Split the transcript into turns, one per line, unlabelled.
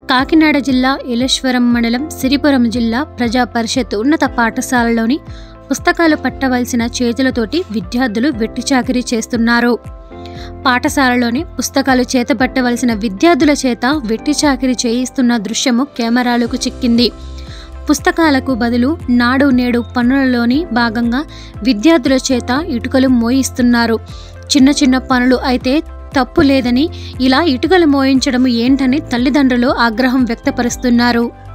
కాకినాడ జిల్లా ఏలేశ్వరం మండలం సిరిపురం జిల్లా ప్రజా పరిషత్ ఉన్నత పాఠశాలలోని పుస్తకాలు పట్టవలసిన చేతులతోటి విద్యార్థులు వెట్టి చాకిరీ చేస్తున్నారు పాఠశాలలోని పుస్తకాలు చేతపట్టవలసిన విద్యార్థుల చేత వెట్టి చాకిరీ చేయిస్తున్న దృశ్యము కెమెరాలకు చిక్కింది పుస్తకాలకు బదులు నాడు నేడు పనులలోని భాగంగా విద్యార్థుల చేత ఇటుకలు మోయిస్తున్నారు చిన్న చిన్న పనులు అయితే తప్పు లేదని ఇలా ఇటుకలు మోయించడం ఏంటని తల్లిదండ్రులు ఆగ్రహం వ్యక్తపరుస్తున్నారు